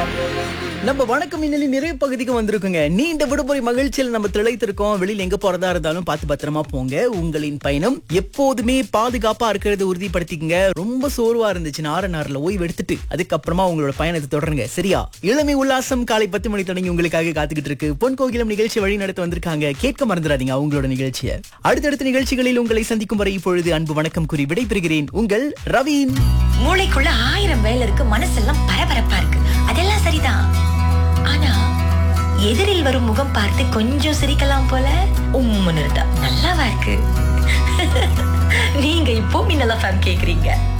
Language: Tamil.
நம்ம வணக்கம் இன்னலி நிறைய பகுதிக்கு வந்திருக்குங்க நீண்ட விடுமுறை மகிழ்ச்சியில் நம்ம திளைத்திருக்கோம் வெளியில எங்க போறதா இருந்தாலும் பார்த்து பத்திரமா போங்க உங்களின் பயணம் எப்போதுமே பாதுகாப்பா இருக்கிறத உறுதிப்படுத்திக்கங்க ரொம்ப சோர்வா இருந்துச்சுன்னா ஆறு நார்ல ஓய்வு எடுத்துட்டு அதுக்கப்புறமா உங்களோட பயணத்தை தொடருங்க சரியா இளமை உல்லாசம் காலை பத்து மணி தொடங்கி உங்களுக்காக காத்துக்கிட்டு இருக்கு பொன் கோகிலம் நிகழ்ச்சி வழி நடத்த வந்திருக்காங்க கேட்க மறந்துடாதீங்க அவங்களோட நிகழ்ச்சியை அடுத்தடுத்த நிகழ்ச்சிகளில் உங்களை சந்திக்கும் வரை இப்பொழுது அன்பு வணக்கம் கூறி விடைபெறுகிறேன் உங்கள் ரவீன் மூளைக்குள்ள ஆயிரம் வேலை இருக்கு மனசெல்லாம் பரபரப்பா இருக்கு அதெல்லாம் சரிதான் ஆனா எதிரில் வரும் முகம் பார்த்து கொஞ்சம் சிரிக்கலாம் போல உம்முன்னு இருந்தா நல்லாவா இருக்கு நீங்க இப்போ மின்னலா ஃபேம் கேக்குறீங்க